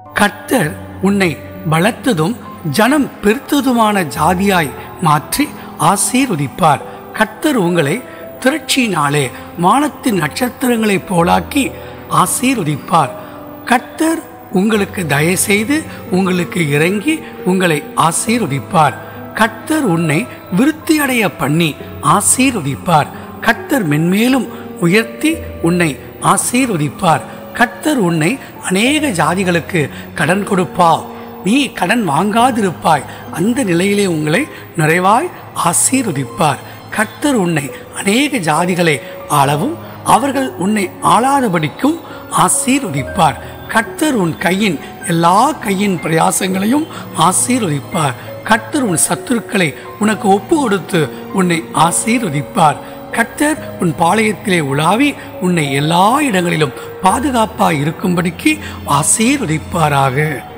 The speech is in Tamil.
கர்த்தர் உன்னை பலத்ததும் ஜனம் பெருத்ததுமான ஜாதியாய் மாற்றி ஆசீர்வதிப்பார் கர்த்தர் உங்களை திரட்சியினாலே வானத்தின் நட்சத்திரங்களைப் போலாக்கி ஆசீர்வதிப்பார் கர்த்தர் உங்களுக்கு தயவு செய்து உங்களுக்கு இறங்கி உங்களை ஆசீர்வதிப்பார் கர்த்தர் உன்னை விருத்தியடைய பண்ணி ஆசீர்வதிப்பார் கர்த்தர் மென்மேலும் உயர்த்தி உன்னை ஆசீர்வதிப்பார் கர்த்தர் உன்னை அநேக ஜாதிகளுக்கு கடன் கொடுப்பா நீ கடன் வாங்காதிருப்பாய் அந்த நிலையிலே உங்களை நிறைவாய் ஆசீர்வதிப்பார் கர்த்தர் உன்னை அநேக ஜாதிகளை ஆளவும் அவர்கள் உன்னை ஆளாதபடிக்கும் ஆசீர்வதிப்பார் கர்த்தர் உன் கையின் எல்லா கையின் பிரயாசங்களையும் ஆசீர்வதிப்பார் கர்த்தர் உன் சத்துருக்களை உனக்கு ஒப்பு கொடுத்து உன்னை ஆசீர்வதிப்பார் கர்த்தர் உன் பாளையத்திலே உலாவி உன்னை எல்லா இடங்களிலும் பாதுகாப்பாய் இருக்கும்படிக்கு ஆசீர்வதிப்பாராக